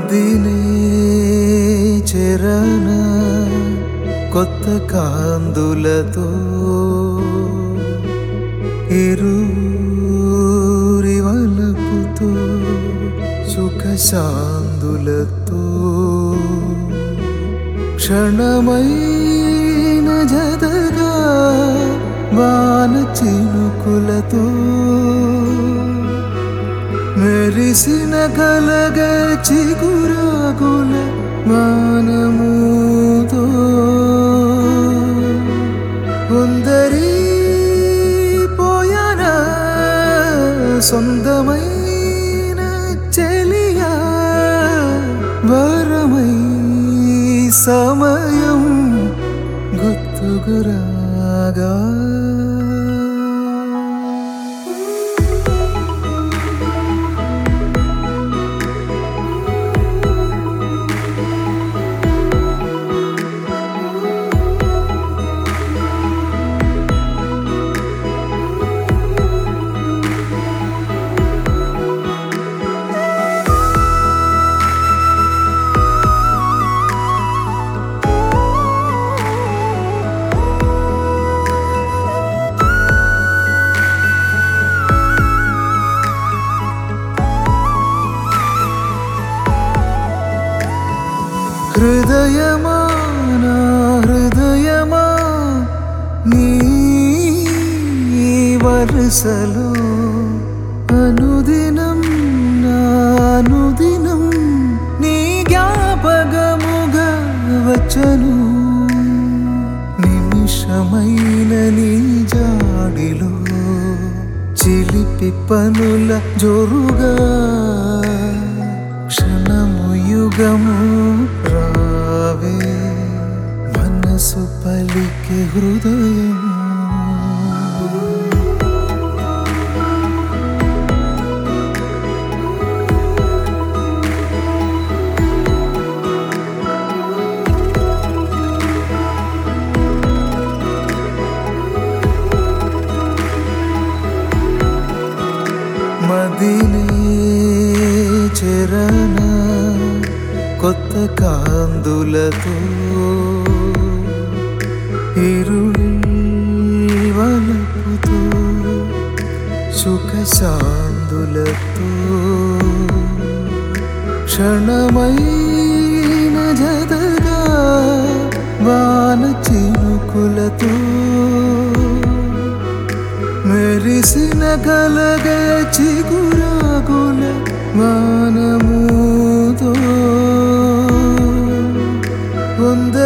మదినే చెరన కొత్త కాందులతో ఇరూరి వలపుతో సుఖ శాందులతో క్షణమైన జదగా వాన చినుకులతో మెరిసిన కలగ చిగురాకుల మానముతో ఉందరి పోయన సొంతమైన చెలియా వరమై సమయం గుర్తుకురాగా హృదయమా నా హృదయమా నీ వరుసలో అనుదినం నా అనుదినం నీ జ్ఞాపకముగా వచ్చను నిమిషమైన నీ జాడిలో చిలిపి పనుల జోరుగా క్షణము యుగము రావే మనసు పలికే హృదయం మదినే చెరన కొత్త కాందులతో ఇరువలపుతో సుఖ శాందులతో క్షణమైన జదగా వాన చినుకులతో మెరిసిన కలగ చిగురాకుల మానముతో వంద